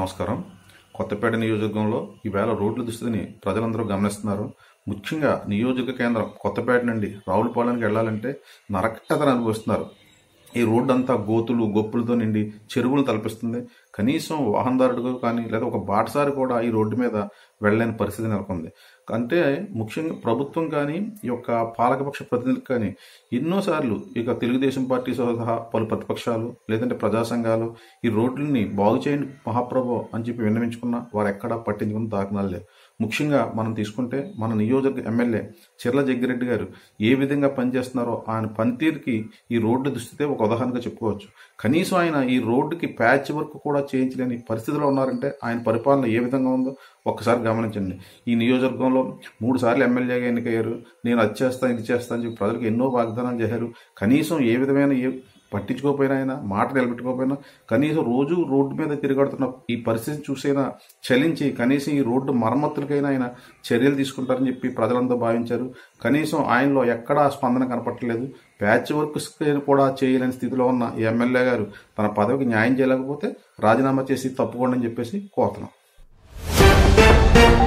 నమస్కారం కొత్తపేట నియోజకవర్గంలో ఈవేళ రోడ్ల దుస్థితిని ప్రజలందరూ గమనిస్తున్నారు ముఖ్యంగా నియోజక కేంద్రం కొత్తపేట నుండి రావులపాలెంకి వెళ్ళాలంటే నరకటతను అనుభవిస్తున్నారు ఈ రోడ్డు అంతా గోతులు గొప్పులతో నిండి చెరువులు తలపిస్తుంది కనీసం వాహనదారుడు కానీ లేదా ఒక బాటసారి కూడా ఈ రోడ్డు మీద వెళ్ళలేని పరిస్థితి నెలకొంది అంటే ముఖ్యంగా ప్రభుత్వం కానీ ఈ యొక్క పాలకపక్ష ప్రతినిధులకు కానీ ఎన్నోసార్లు ఇక తెలుగుదేశం పార్టీ సహా పలు ప్రతిపక్షాలు లేదంటే ప్రజా సంఘాలు ఈ రోడ్లని బాగు చేయండి మహాప్రభు అని చెప్పి విన్నవించుకున్నా వారు ఎక్కడా పట్టించుకున్న దాఖనాలు లేవు ముఖ్యంగా మనం తీసుకుంటే మన నియోజక ఎమ్మెల్యే చిర్ల జగ్గిరెడ్డి గారు ఏ విధంగా పనిచేస్తున్నారో ఆయన పనితీరుకి ఈ రోడ్డు దుస్థితే ఒక ఉదాహరణగా చెప్పుకోవచ్చు కనీసం ఆయన ఈ రోడ్డుకి ప్యాచ్ వర్క్ కూడా చేయించలేని పరిస్థితిలో ఉన్నారంటే ఆయన పరిపాలన ఏ విధంగా ఉందో ఒక్కసారి గమనించండి ఈ నియోజకవర్గంలో మూడు సార్లు ఎమ్మెల్యేగా ఎన్నికయ్యారు నేను అది చేస్తాను ఇది చేస్తాను అని చెప్పి ప్రజలకు ఎన్నో వాగ్దానాలు చేశారు కనీసం ఏ విధమైన ఏ పట్టించుకోకపోయినా ఆయన మాట నిలబెట్టుకోకపోయినా కనీసం రోజు రోడ్డు మీద తిరగడుతున్న ఈ పరిస్థితిని చూసైనా చలించి కనీసం ఈ రోడ్డు మరమ్మతులకైనా ఆయన చర్యలు తీసుకుంటారని చెప్పి ప్రజలంతా భావించారు కనీసం ఆయనలో ఎక్కడా స్పందన కనపట్టలేదు ప్యాచ్ వర్క్ కూడా చేయలేని స్థితిలో ఉన్న ఈ ఎమ్మెల్యే గారు తన పదవికి న్యాయం చేయలేకపోతే రాజీనామా చేసి తప్పుకోండి అని చెప్పేసి కోరుతున్నాం